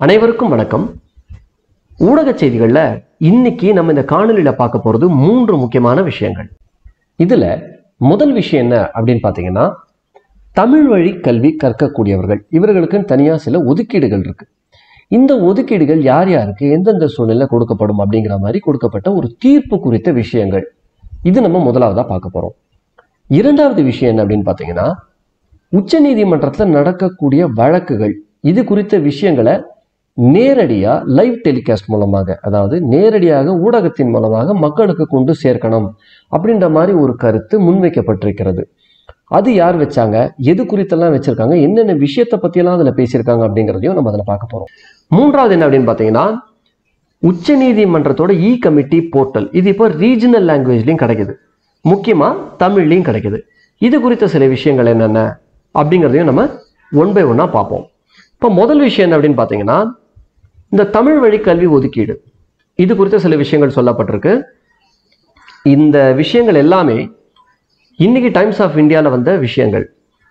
அனைவருக்கும் வணக்கம் ஊடக செய்திகளில் இன்னைக்கு நம்ம இந்த காணொலியில் பார்க்க போகிறது மூன்று முக்கியமான விஷயங்கள் இதில் முதல் விஷயம் என்ன அப்படின்னு பார்த்தீங்கன்னா தமிழ் வழி கல்வி கற்கக்கூடியவர்கள் இவர்களுக்குன்னு தனியாக சில ஒதுக்கீடுகள் இருக்கு இந்த ஒதுக்கீடுகள் யார் யாருக்கு எந்தெந்த சூழ்நிலை கொடுக்கப்படும் அப்படிங்கிற மாதிரி கொடுக்கப்பட்ட ஒரு தீர்ப்பு குறித்த விஷயங்கள் இது நம்ம முதலாவதாக பார்க்க போகிறோம் இரண்டாவது விஷயம் என்ன அப்படின்னு பார்த்தீங்கன்னா உச்சநீதிமன்றத்தில் நடக்கக்கூடிய வழக்குகள் இது குறித்த விஷயங்களை நேரடியாக லைவ் டெலிகாஸ்ட் மூலமாக அதாவது நேரடியாக ஊடகத்தின் மூலமாக மக்களுக்கு கொண்டு சேர்க்கணும் அப்படின்ற மாதிரி ஒரு கருத்து முன்வைக்கப்பட்டிருக்கிறது அது யார் வச்சாங்க எது குறித்தெல்லாம் வச்சிருக்காங்க என்னென்ன விஷயத்தை பற்றியெல்லாம் அதில் பேசியிருக்காங்க அப்படிங்கிறதையும் நம்ம அதில் பார்க்க போகிறோம் மூன்றாவது என்ன அப்படின்னு பார்த்தீங்கன்னா உச்சநீதிமன்றத்தோட இ கமிட்டி போர்ட்டல் இது இப்போ ரீஜனல் லாங்குவேஜ்லையும் கிடைக்குது முக்கியமாக தமிழ்லையும் கிடைக்குது இது குறித்த சில விஷயங்கள் என்னென்ன அப்படிங்கிறதையும் நம்ம ஒன் பை ஒன்னாக பார்ப்போம் இப்போ முதல் விஷயம் என்ன அப்படின்னு பார்த்தீங்கன்னா இந்த தமிழ் வழி கல்வி ஒதுக்கீடு இது குறித்த சில விஷயங்கள் சொல்லப்பட்டிருக்கு இந்த விஷயங்கள் எல்லாமே இன்னைக்கு டைம்ஸ் ஆஃப் இந்தியாவில் வந்த விஷயங்கள்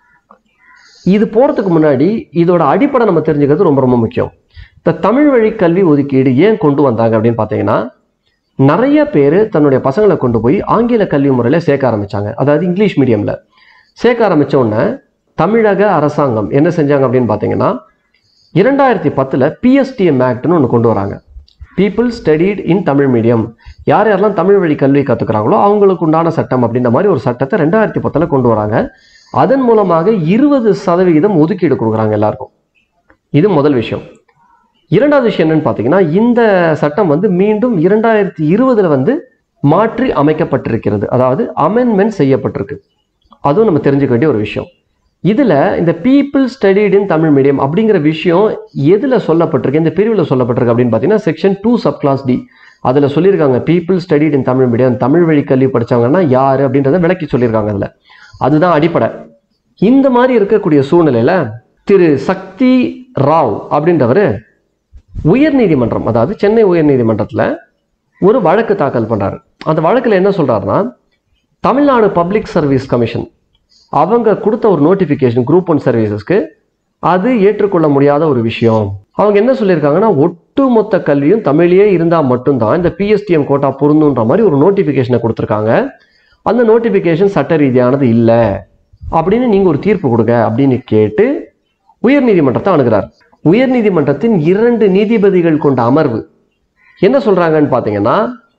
இது போகிறதுக்கு முன்னாடி இதோட அடிப்படை நம்ம தெரிஞ்சுக்கிறது ரொம்ப ரொம்ப முக்கியம் இந்த தமிழ் வழி கல்வி ஒதுக்கீடு ஏன் கொண்டு வந்தாங்க அப்படின்னு பார்த்தீங்கன்னா நிறைய பேர் தன்னுடைய பசங்களை கொண்டு போய் ஆங்கில கல்வி முறையில் சேர்க்க ஆரம்பிச்சாங்க அதாவது இங்கிலீஷ் மீடியமில் சேர்க்க ஆரம்பிச்ச உடனே தமிழக அரசாங்கம் என்ன செஞ்சாங்க அப்படின்னு பார்த்தீங்கன்னா இரண்டாயிரத்தி பத்தில் பிஎஸ்டிஎம் ஆக்ட்னு ஒன்று கொண்டு வராங்க people studied in Tamil medium யார் யாரெல்லாம் தமிழ் வழி கல்வி கற்றுக்குறாங்களோ அவங்களுக்கு உண்டான சட்டம் அப்படின்ற மாதிரி ஒரு சட்டத்தை ரெண்டாயிரத்தி பத்தில் கொண்டு வராங்க அதன் மூலமாக இருபது சதவிகிதம் ஒதுக்கீடு கொடுக்குறாங்க எல்லாருக்கும் இது முதல் விஷயம் இரண்டாவது விஷயம் என்னன்னு பார்த்தீங்கன்னா இந்த சட்டம் வந்து மீண்டும் இரண்டாயிரத்தி இருபதில் வந்து மாற்றி அமைக்கப்பட்டிருக்கிறது அதாவது அமெண்ட்மெண்ட் செய்யப்பட்டிருக்கு அதுவும் நம்ம தெரிஞ்சுக்க வேண்டிய ஒரு விஷயம் இதில் இந்த people studied in Tamil medium அப்படிங்கிற விஷயம் எதில் சொல்லப்பட்டிருக்கு இந்த பிரிவில் சொல்லப்பட்டிருக்கு அப்படின்னு பார்த்தீங்கன்னா section two sub clause D அதில் சொல்லியிருக்காங்க people studied in Tamil medium Tamil வழி கல்வி படித்தவங்கன்னா யார் அப்படின்றத விளக்கி சொல்லியிருக்காங்க அதில் அதுதான் அடிப்படை இந்த மாதிரி இருக்கக்கூடிய சூழ்நிலையில் திரு சக்தி ராவ் அப்படின்றவர் உயர்நீதிமன்றம் அதாவது சென்னை உயர்நீதிமன்றத்தில் ஒரு வழக்கு தாக்கல் பண்ணுறாரு அந்த வழக்கில் என்ன சொல்கிறாருன்னா தமிழ்நாடு பப்ளிக் சர்வீஸ் கமிஷன் அவங்க கொடுத்த ஒரு நோட்டிஃபிகேஷன் குரூப் ஒன் சர்வீசஸ்க்கு அது ஏற்றுக்கொள்ள முடியாத ஒரு விஷயம் அவங்க என்ன சொல்லியிருக்காங்கன்னா ஒட்டுமொத்த கல்வியும் தமிழ்லேயே இருந்தால் மட்டும்தான் இந்த பிஎஸ்டிஎம் கோட்டா பொருந்துன்ற மாதிரி ஒரு நோட்டிஃபிகேஷனை கொடுத்துருக்காங்க அந்த நோட்டிஃபிகேஷன் சட்ட ரீதியானது இல்லை அப்படின்னு நீங்கள் ஒரு தீர்ப்பு கொடுங்க அப்படின்னு கேட்டு உயர்நீதிமன்றத்தை அணுகிறார் உயர்நீதிமன்றத்தின் இரண்டு நீதிபதிகள் கொண்ட அமர்வு என்ன சொல்றாங்கன்னு பார்த்தீங்கன்னா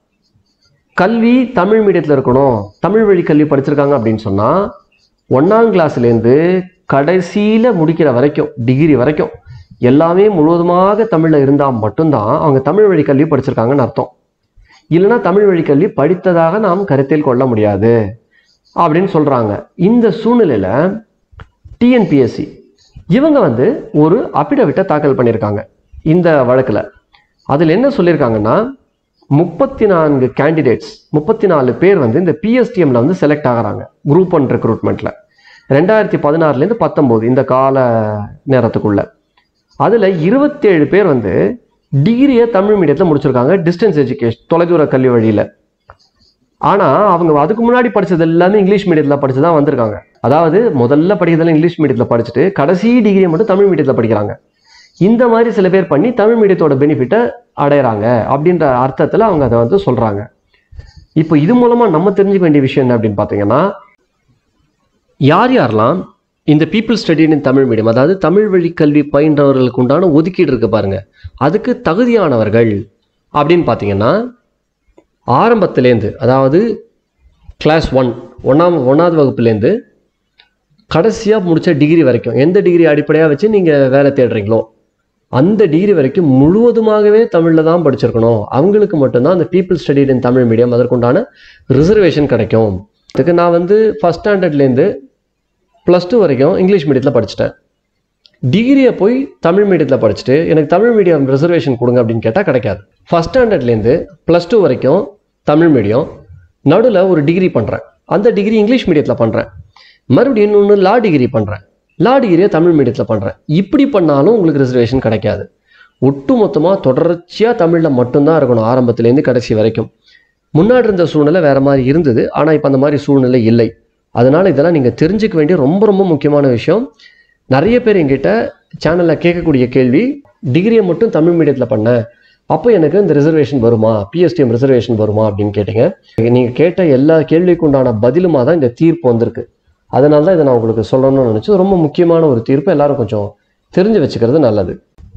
கல்வி தமிழ் மீடியத்தில் இருக்கணும் தமிழ் வழி கல்வி படிச்சிருக்காங்க அப்படின்னு சொன்னால் ஒன்றாம் கிளாஸ்லேருந்து கடைசியில் முடிக்கிற வரைக்கும் டிகிரி வரைக்கும் எல்லாமே முழுவதுமாக தமிழில் இருந்தால் மட்டும்தான் அவங்க தமிழ் வழி கல்வி படிச்சிருக்காங்கன்னு அர்த்தம் இல்லைன்னா தமிழ் வழி கல்வி படித்ததாக நாம் கருத்தில் கொள்ள முடியாது அப்படின்னு சொல்கிறாங்க இந்த சூழ்நிலையில் டிஎன்பிஎஸ்சி இவங்க வந்து ஒரு அபிடவிட்டை தாக்கல் பண்ணியிருக்காங்க இந்த வழக்கில் அதில் என்ன சொல்லியிருக்காங்கன்னா முப்பத்தி நான்கு கேண்டிடேட்ஸ் முப்பத்தி நாலு பேர் வந்து இந்த பிஎஸ்டிஎம்ல வந்து செலக்ட் ஆகிறாங்க குரூப் ஒன் ரெக்ரூட்மெண்ட்டில் ரெண்டாயிரத்தி பதினாறுலேருந்து பத்தொம்போது இந்த கால நேரத்துக்குள்ள அதில் இருபத்தேழு பேர் வந்து டிகிரியை தமிழ் மீடியத்தில் முடிச்சிருக்காங்க டிஸ்டன்ஸ் எஜுகேஷன் தொலைதூர கல்வி வழியில் ஆனால் அவங்க அதுக்கு முன்னாடி படித்தது எல்லாமே இங்கிலீஷ் மீடியத்தில் படித்து தான் வந்திருக்காங்க அதாவது முதல்ல படிக்கிறதெல்லாம் இங்கிலீஷ் மீடியத்தில் படிச்சுட்டு கடைசி டிகிரியை மட்டும் தமிழ் மீடியத்தில் படிக்கிறாங்க இந்த மாதிரி சில பேர் பண்ணி தமிழ் மீடியத்தோட பெனிஃபிட்டை அடையிறாங்க அப்படின்ற அர்த்தத்தில் அவங்க அதை வந்து சொல்கிறாங்க இப்போ இது மூலமாக நம்ம தெரிஞ்சுக்க வேண்டிய விஷயம் என்ன அப்படின்னு பார்த்தீங்கன்னா யார் யாரெல்லாம் இந்த people study in Tamil medium அதாவது தமிழ் வழி கல்வி பயின்றவர்களுக்கு உண்டான ஒதுக்கீடு இருக்கு பாருங்க அதுக்கு தகுதியானவர்கள் அப்படின்னு பார்த்தீங்கன்னா ஆரம்பத்துலேருந்து அதாவது கிளாஸ் ஒன் ஒன்றாம் ஒன்றாவது வகுப்புலேருந்து கடைசியாக முடித்த டிகிரி வரைக்கும் எந்த டிகிரி அடிப்படையாக வச்சு நீங்கள் வேலை தேடுறீங்களோ அந்த டிகிரி வரைக்கும் முழுவதுமாகவே தமிழில் தான் படிச்சிருக்கணும் அவங்களுக்கு மட்டும்தான் அந்த people studied in Tamil medium அதற்குண்டான ரிசர்வேஷன் கிடைக்கும் இதுக்கு நான் வந்து ஃபஸ்ட் ஸ்டாண்டர்ட்லேருந்து ப்ளஸ் டூ வரைக்கும் இங்கிலீஷ் மீடியத்தில் படிச்சுட்டேன் டிகிரியை போய் தமிழ் மீடியத்தில் படிச்சுட்டு எனக்கு தமிழ் மீடியம் ரிசர்வேஷன் கொடுங்க அப்படின்னு கேட்டால் கிடைக்காது ஃபஸ்ட் ஸ்டாண்டர்ட்லேருந்து ப்ளஸ் டூ வரைக்கும் தமிழ் மீடியம் நடுவில் ஒரு டிகிரி பண்ணுறேன் அந்த டிகிரி இங்கிலீஷ் மீடியத்தில் பண்ணுறேன் மறுபடியும் இன்னொன்று லா டிகிரி பண்ணுறேன் லா டிகிரியை தமிழ் மீடியத்தில் பண்ணுறேன் இப்படி பண்ணாலும் உங்களுக்கு ரிசர்வேஷன் கிடைக்காது ஒட்டு மொத்தமாக தொடர்ச்சியாக தமிழில் மட்டும்தான் இருக்கணும் ஆரம்பத்துலேருந்து கடைசி வரைக்கும் முன்னாடி இருந்த சூழ்நிலை வேறு மாதிரி இருந்தது ஆனால் இப்போ அந்த மாதிரி சூழ்நிலை இல்லை அதனால் இதெல்லாம் நீங்கள் தெரிஞ்சுக்க வேண்டிய ரொம்ப ரொம்ப முக்கியமான விஷயம் நிறைய பேர் எங்கிட்ட சேனலில் கேட்கக்கூடிய கேள்வி டிகிரியை மட்டும் தமிழ் மீடியத்தில் பண்ணேன் அப்போ எனக்கு இந்த ரிசர்வேஷன் வருமா பிஎஸ்டிஎம் ரிசர்வேஷன் வருமா அப்படின்னு கேட்டீங்க நீங்கள் கேட்ட எல்லா கேள்விக்கு உண்டான பதிலுமா தான் இந்த தீர்ப்பு வந்திருக்கு அதனால தான் இதை நான் உங்களுக்கு சொல்லணும்னு நினச்சி ரொம்ப முக்கியமான ஒரு தீர்ப்பு எல்லாரும் கொஞ்சம் தெரிஞ்சு வச்சுக்கிறது நல்லது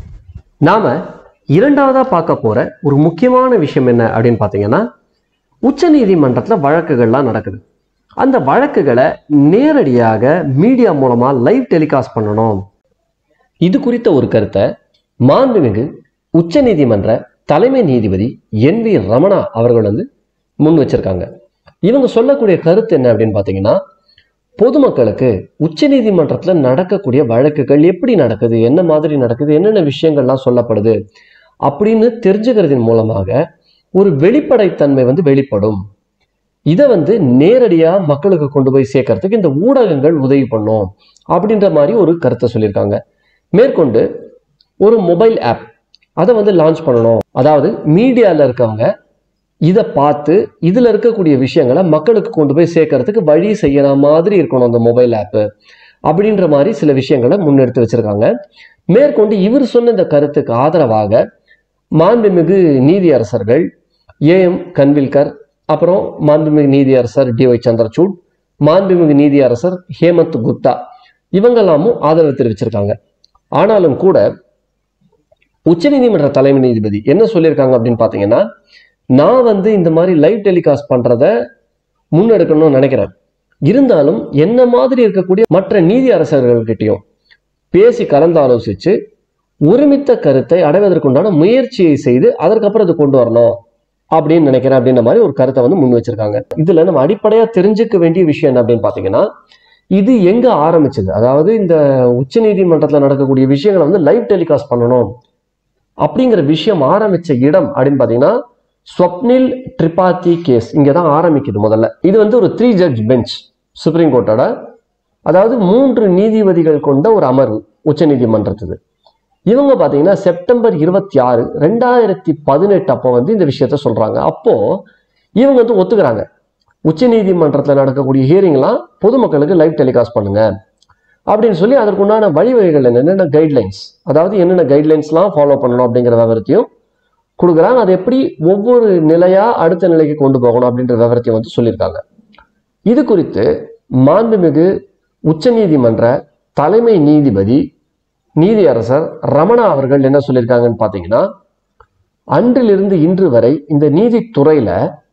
நாம இரண்டாவதாக பார்க்க போகிற ஒரு முக்கியமான விஷயம் என்ன அப்படின்னு பார்த்தீங்கன்னா உச்சநீதிமன்றத்தில் வழக்குகள்லாம் நடக்குது அந்த வழக்குகளை நேரடியாக மீடியா மூலமாக லைவ் டெலிகாஸ்ட் பண்ணணும் இது குறித்த ஒரு கருத்தை மாண்புமிகு உச்சநீதிமன்ற தலைமை நீதிபதி என் வி ரமணா அவர்கள் வந்து முன் வச்சிருக்காங்க இவங்க சொல்லக்கூடிய கருத்து என்ன அப்படின்னு பார்த்தீங்கன்னா பொதுமக்களுக்கு உச்சநீதிமன்றத்தில் நடக்கக்கூடிய வழக்குகள் எப்படி நடக்குது என்ன மாதிரி நடக்குது என்னென்ன விஷயங்கள்லாம் சொல்லப்படுது அப்படின்னு தெரிஞ்சுக்கிறதின் மூலமாக ஒரு வெளிப்படைத்தன்மை வந்து வெளிப்படும் இதை வந்து நேரடியாக மக்களுக்கு கொண்டு போய் சேர்க்கறதுக்கு இந்த ஊடகங்கள் உதவி பண்ணும் அப்படின்ற மாதிரி ஒரு கருத்தை சொல்லியிருக்காங்க மேற்கொண்டு ஒரு மொபைல் ஆப் அதை வந்து லான்ச் பண்ணணும் அதாவது மீடியாவில் இருக்கவங்க இதை பார்த்து இதில் இருக்கக்கூடிய விஷயங்களை மக்களுக்கு கொண்டு போய் சேர்க்கறதுக்கு வழி செய்யற மாதிரி இருக்கணும் அந்த மொபைல் ஆப்பு அப்படின்ற மாதிரி சில விஷயங்களை முன்னெடுத்து வச்சிருக்காங்க மேற்கொண்டு இவர் சொன்ன இந்த கருத்துக்கு ஆதரவாக மாண்புமிகு நீதியரசர்கள் ஏ எம் கன்வில்கர் அப்புறம் மாண்புமிகு நீதியரசர் டி ஒய் சந்திரசூட் மாண்புமிகு நீதியரசர் ஹேமந்த் குப்தா இவங்கெல்லாமும் ஆதரவு தெரிவிச்சிருக்காங்க ஆனாலும் கூட உச்சநீதிமன்ற தலைமை நீதிபதி என்ன சொல்லியிருக்காங்க அப்படின்னு பார்த்தீங்கன்னா நான் வந்து இந்த மாதிரி லைவ் டெலிகாஸ்ட் பண்றத முன்னெடுக்கணும்னு நினைக்கிறேன் இருந்தாலும் என்ன மாதிரி இருக்கக்கூடிய மற்ற நீதி அரசர்கள்கிட்டையும் பேசி கலந்து ஆலோசிச்சு ஒருமித்த கருத்தை அடைவதற்குண்டான முயற்சியை செய்து அதற்கப்புறம் இது கொண்டு வரணும் அப்படின்னு நினைக்கிறேன் அப்படின்ற மாதிரி ஒரு கருத்தை வந்து முன் வச்சிருக்காங்க இதுல நம்ம அடிப்படையா தெரிஞ்சுக்க வேண்டிய விஷயம் என்ன அப்படின்னு பாத்தீங்கன்னா இது எங்க ஆரம்பிச்சது அதாவது இந்த உச்ச நீதிமன்றத்தில் நடக்கக்கூடிய விஷயங்களை வந்து லைவ் டெலிகாஸ்ட் பண்ணணும் அப்படிங்கிற விஷயம் ஆரம்பிச்ச இடம் அப்படின்னு பாத்தீங்கன்னா ஸ்வப்னில் ட்ரிபாத்தி கேஸ் இங்கே தான் ஆரம்பிக்குது முதல்ல இது வந்து ஒரு த்ரீ ஜட்ஜ் பெஞ்ச் சுப்ரீம் கோர்ட்டோட அதாவது மூன்று நீதிபதிகள் கொண்ட ஒரு அமர்வு உச்சநீதிமன்றத்துது இவங்க பார்த்தீங்கன்னா செப்டம்பர் இருபத்தி ஆறு ரெண்டாயிரத்தி பதினெட்டு அப்போ வந்து இந்த விஷயத்த சொல்றாங்க அப்போ இவங்க வந்து ஒத்துக்கிறாங்க உச்சநீதிமன்றத்தில் நடக்கக்கூடிய ஹியரிங்லாம் பொதுமக்களுக்கு லைவ் டெலிகாஸ்ட் பண்ணுங்க அப்படின்னு சொல்லி அதற்குண்டான வழிவகைகள் என்னென்ன கைட்லைன்ஸ் அதாவது என்னென்ன கைட்லைன்ஸ்லாம் ஃபாலோ பண்ணணும் அப்படிங்கிற விவரத்தையும் கொடுக்குறாங்க அது எப்படி ஒவ்வொரு நிலையா அடுத்த நிலைக்கு கொண்டு போகணும் அப்படின்ற விவரத்தையும் வந்து சொல்லியிருக்காங்க இது குறித்து மாண்புமிகு உச்சநீதிமன்ற தலைமை நீதிபதி நீதியரசர் ரமணா அவர்கள் என்ன சொல்லியிருக்காங்கன்னு பார்த்தீங்கன்னா அன்றிலிருந்து இன்று வரை இந்த நீதித்துறையில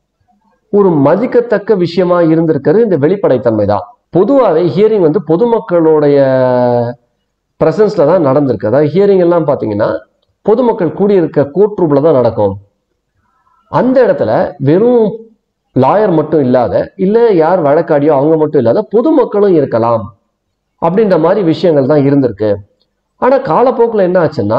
ஒரு மதிக்கத்தக்க விஷயமா இருந்திருக்கிறது இந்த வெளிப்படைத்தன்மை தான் பொதுவாகவே ஹியரிங் வந்து பொதுமக்களுடைய ப்ரெசன்ஸ்ல தான் நடந்திருக்கு அதாவது ஹியரிங் எல்லாம் பார்த்தீங்கன்னா பொதுமக்கள் கூடியிருக்க கோர்ட் ரூம்ல தான் நடக்கும் அந்த இடத்துல வெறும் லாயர் மட்டும் இல்லாத இல்லை யார் வழக்காடியோ அவங்க மட்டும் இல்லாத பொதுமக்களும் இருக்கலாம் அப்படின்ற மாதிரி விஷயங்கள் தான் இருந்திருக்கு ஆனால் காலப்போக்கில் என்ன ஆச்சுன்னா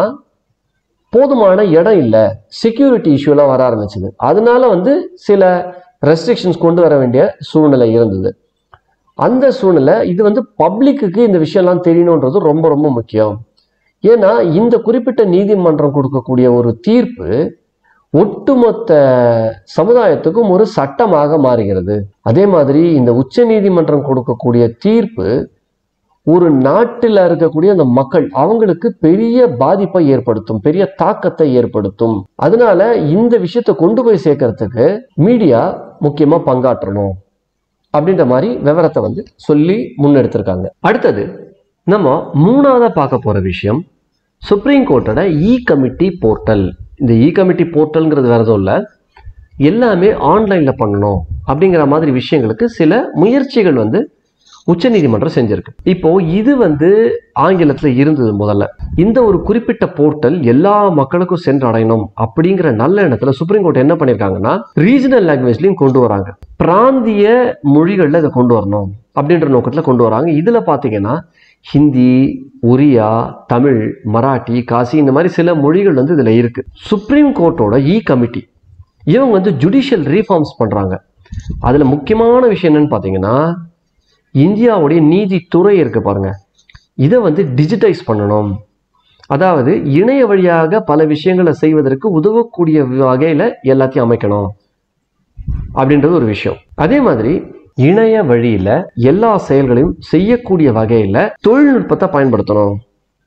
போதுமான இடம் இல்லை செக்யூரிட்டி இஷ்யூலாம் வர ஆரம்பிச்சது அதனால வந்து சில ரெஸ்ட்ரிக்ஷன்ஸ் கொண்டு வர வேண்டிய சூழ்நிலை இருந்தது அந்த சூழ்நிலை இது வந்து பப்ளிக்குக்கு இந்த விஷயம்லாம் தெரியணுன்றது ரொம்ப ரொம்ப முக்கியம் ஏன்னா இந்த குறிப்பிட்ட நீதிமன்றம் கொடுக்கக்கூடிய ஒரு தீர்ப்பு ஒட்டுமொத்த சமுதாயத்துக்கும் ஒரு சட்டமாக மாறுகிறது அதே மாதிரி இந்த உச்ச நீதிமன்றம் கொடுக்கக்கூடிய தீர்ப்பு ஒரு நாட்டில் இருக்கக்கூடிய அந்த மக்கள் அவங்களுக்கு பெரிய பாதிப்பை ஏற்படுத்தும் பெரிய தாக்கத்தை ஏற்படுத்தும் அதனால இந்த விஷயத்தை கொண்டு போய் சேர்க்கறதுக்கு மீடியா முக்கியமா பங்காற்றணும் அப்படின்ற மாதிரி விவரத்தை வந்து சொல்லி முன்னெடுத்திருக்காங்க அடுத்தது நம்ம மூணாவதா பார்க்க போற விஷயம் சுப்ரீம் கோர்ட்டோட இ கமிட்டி போர்ட்டல் இந்த இ கமிட்டி போர்ட்டல்ங்கிறது வேற எதுவும் இல்லை எல்லாமே ஆன்லைனில் பண்ணணும் அப்படிங்கிற மாதிரி விஷயங்களுக்கு சில முயற்சிகள் வந்து உச்சநீதிமன்றம் செஞ்சிருக்கு இப்போ இது வந்து ஆங்கிலத்தில் இருந்தது முதல்ல இந்த ஒரு குறிப்பிட்ட போர்ட்டல் எல்லா மக்களுக்கும் சென்று அடையணும் அப்படிங்கிற நல்ல எண்ணத்துல சுப்ரீம் கோர்ட் என்ன பண்ணியிருக்காங்கன்னா ரீஜனல் லாங்குவேஜ்லையும் கொண்டு வராங்க பிராந்திய மொழிகளில் இதை கொண்டு வரணும் அப்படின்ற நோக்கத்தில் கொண்டு வராங்க இதுல பார்த்தீங்கன்னா ஹிந்தி ஒரியா தமிழ் மராட்டி காசி இந்த மாதிரி சில மொழிகள் வந்து இதுல இருக்கு சுப்ரீம் கோர்ட்டோட இ கமிட்டி இவங்க வந்து ஜுடிஷியல் ரீஃபார்ம்ஸ் பண்றாங்க அதுல முக்கியமான விஷயம் என்னன்னு பார்த்தீங்கன்னா இந்தியாவுடைய நீதித்துறை இருக்கு பாருங்க இதை வந்து டிஜிட்டைஸ் பண்ணணும் அதாவது இணைய வழியாக பல விஷயங்களை செய்வதற்கு உதவக்கூடிய வகையில எல்லாத்தையும் அமைக்கணும் அப்படின்றது ஒரு விஷயம் அதே மாதிரி இணைய வழியில எல்லா செயல்களையும் செய்யக்கூடிய வகையில தொழில்நுட்பத்தை பயன்படுத்தணும்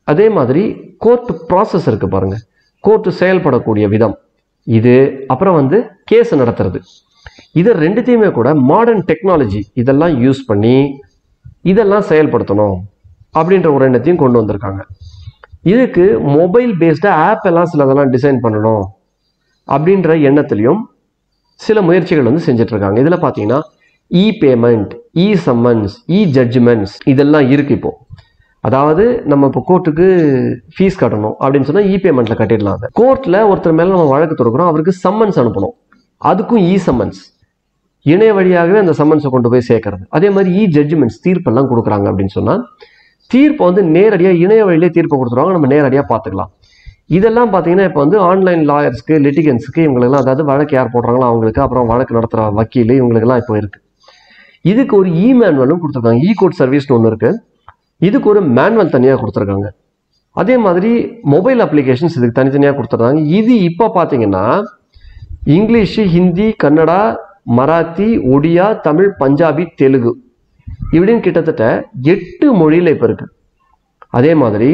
அதே மாதிரி கோர்ட் ப்ராசஸ் இருக்கு பாருங்க கோர்ட் செயல்படக்கூடிய விதம் இது அப்புறம் வந்து கேஸ் நடத்துறது இது ரெண்டுத்தையுமே கூட மாடர்ன் டெக்னாலஜி இதெல்லாம் யூஸ் பண்ணி இதெல்லாம் செயல்படுத்தணும் அப்படின்ற ஒரு எண்ணத்தையும் கொண்டு வந்திருக்காங்க இதுக்கு மொபைல் பேஸ்டாக ஆப் எல்லாம் சிலதெல்லாம் டிசைன் பண்ணணும் அப்படின்ற எண்ணத்துலையும் சில முயற்சிகள் வந்து செஞ்சுட்டு இருக்காங்க இதில் பார்த்தீங்கன்னா e payment e summons e judgments இதெல்லாம் இருக்கு இப்போ அதாவது நம்ம இப்போ கோர்ட்டுக்கு ஃபீஸ் கட்டணும் அப்படின்னு சொன்னால் இ பேமெண்ட்டில் கட்டிடலாம் அதை கோர்ட்டில் ஒருத்தர் மேலே நம்ம வழக்கு தொடுக்கிறோம் அவருக்கு சம்மன்ஸ் அனுப்பணும் அதுக்கும் இ சம்மன்ஸ் இணைய வழியாகவே அந்த சம்மன்ஸை கொண்டு போய் சேர்க்கறது அதே மாதிரி இ ஜட்ஜ்மெண்ட்ஸ் தீர்ப்பெல்லாம் கொடுக்குறாங்க அப்படின்னு சொன்னால் தீர்ப்பை வந்து நேரடியாக இணைய வழியிலே தீர்ப்பை கொடுத்துருவாங்க நம்ம நேரடியாக பார்த்துக்கலாம் இதெல்லாம் பார்த்தீங்கன்னா இப்போ வந்து ஆன்லைன் லாயர்ஸ்க்கு லிட்டிகன்ஸுக்கு இவங்களுக்கெல்லாம் அதாவது வழக்கு யார் போடுறாங்களோ அவங்களுக்கு அப்புறம் வழக்கு நடத்துகிற வக்கீல் இவங்களுக்கெல்லாம் இப்போ இருக்குது இதுக்கு ஒரு இ மேனுவலும் கொடுத்துருக்காங்க இ கோட் சர்வீஸ்னு ஒன்று இருக்குது இதுக்கு ஒரு மேனுவல் தனியாக கொடுத்துருக்காங்க அதே மாதிரி மொபைல் அப்ளிகேஷன்ஸ் இதுக்கு தனித்தனியாக கொடுத்துருக்காங்க இது இப்போ பார்த்தீங்கன்னா இங்கிலீஷு ஹிந்தி கன்னடா மராத்தி ஒடியா தமிழ் பஞ்சாபி தெலுங்கு இப்படின்னு கிட்டத்தட்ட எட்டு மொழியில் இப்போ இருக்கு அதே மாதிரி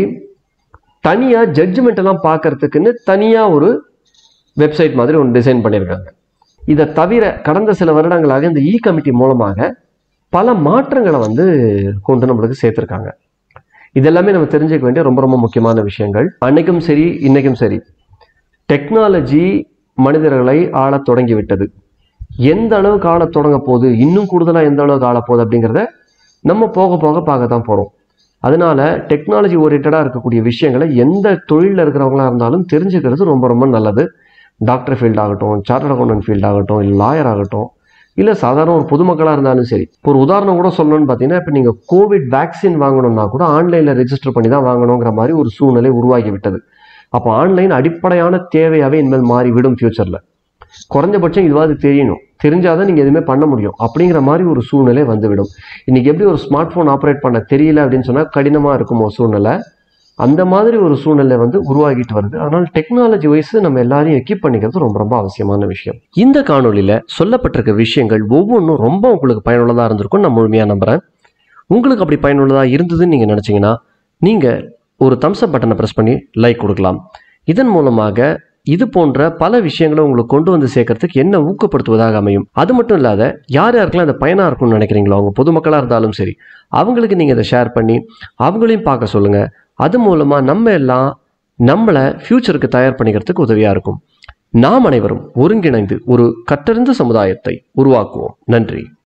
தனியாக ஜட்ஜ்மெண்ட் எல்லாம் பார்க்கறதுக்குன்னு தனியாக ஒரு வெப்சைட் மாதிரி ஒன்று டிசைன் பண்ணியிருக்காங்க இதை தவிர கடந்த சில வருடங்களாக இந்த இ கமிட்டி மூலமாக பல மாற்றங்களை வந்து கொண்டு நம்மளுக்கு சேர்த்துருக்காங்க இதெல்லாமே நம்ம தெரிஞ்சுக்க வேண்டிய ரொம்ப ரொம்ப முக்கியமான விஷயங்கள் அன்னைக்கும் சரி இன்னைக்கும் சரி டெக்னாலஜி மனிதர்களை ஆளத் தொடங்கி விட்டது எந்த அளவுக்கு ஆளத் தொடங்க போகுது இன்னும் கூடுதலாக எந்த அளவுக்கு ஆள போகுது அப்படிங்கிறத நம்ம போக போக பார்க்க தான் போகிறோம் அதனால டெக்னாலஜி ஓரியன்டாக இருக்கக்கூடிய விஷயங்களை எந்த தொழிலில் இருக்கிறவங்களா இருந்தாலும் தெரிஞ்சுக்கிறது ரொம்ப ரொம்ப நல்லது டாக்டர் ஃபீல்ட் ஆகட்டும் சார்ட்டர்ட் அக்கௌண்டன்ட் ஃபீல்ட் ஆகட்டும் இல்லை லாயர் ஆகட்டும் இல்லை சாதாரண ஒரு பொதுமக்களாக இருந்தாலும் சரி ஒரு உதாரணம் கூட சொல்லணும்னு பார்த்தீங்கன்னா இப்போ நீங்கள் கோவிட் வேக்சின் வாங்கணும்னா கூட ஆன்லைனில் ரெஜிஸ்டர் பண்ணி தான் வாங்கணுங்கிற மாதிரி ஒரு சூழ்நிலை உருவாகி விட்டது அப்போ ஆன்லைன் அடிப்படையான தேவையாகவே இனிமேல் மாறிவிடும் ஃப்யூச்சரில் குறைஞ்சபட்சம் இதுவாது தெரியணும் தெரிஞ்சாதான் நீங்கள் எதுவுமே பண்ண முடியும் அப்படிங்கிற மாதிரி ஒரு சூழ்நிலை வந்துவிடும் இன்னைக்கு எப்படி ஒரு ஸ்மார்ட் ஃபோன் ஆப்ரேட் பண்ண தெரியல அப்படின்னு சொன்னால் கடினமாக இருக்குமோ சூழ்நிலை அந்த மாதிரி ஒரு சூழ்நிலை வந்து உருவாகிட்டு வருது அதனால் டெக்னாலஜி வைஸ் நம்ம எல்லாரையும் எக்யூப் பண்ணிக்கிறது ரொம்ப ரொம்ப அவசியமான விஷயம் இந்த காணொலியில் சொல்லப்பட்டிருக்க விஷயங்கள் ஒவ்வொன்றும் ரொம்ப உங்களுக்கு பயனுள்ளதாக இருந்திருக்கும் நான் முழுமையாக நம்புகிறேன் உங்களுக்கு அப்படி பயனுள்ளதாக இருந்ததுன்னு நீங்கள் நினச்சிங்கன்னா நீங்கள் ஒரு தம்ஸ்அப் பட்டனை ப்ரெஸ் பண்ணி லைக் கொடுக்கலாம் இதன் மூலமாக இது போன்ற பல விஷயங்களை உங்களுக்கு கொண்டு வந்து சேர்க்கறதுக்கு என்ன ஊக்கப்படுத்துவதாக அமையும் அது மட்டும் இல்லாத யார் யாருக்கெல்லாம் இந்த பயனாக இருக்கும்னு நினைக்கிறீங்களோ அவங்க பொதுமக்களாக இருந்தாலும் சரி அவங்களுக்கு நீங்கள் இதை ஷேர் பண்ணி அவங்களையும் பார்க்க சொல்லுங்கள் அது மூலமாக நம்ம எல்லாம் நம்மளை ஃப்யூச்சருக்கு தயார் பண்ணிக்கிறதுக்கு உதவியாக இருக்கும் நாம் அனைவரும் ஒருங்கிணைந்து ஒரு கற்றறிந்த சமுதாயத்தை உருவாக்குவோம் நன்றி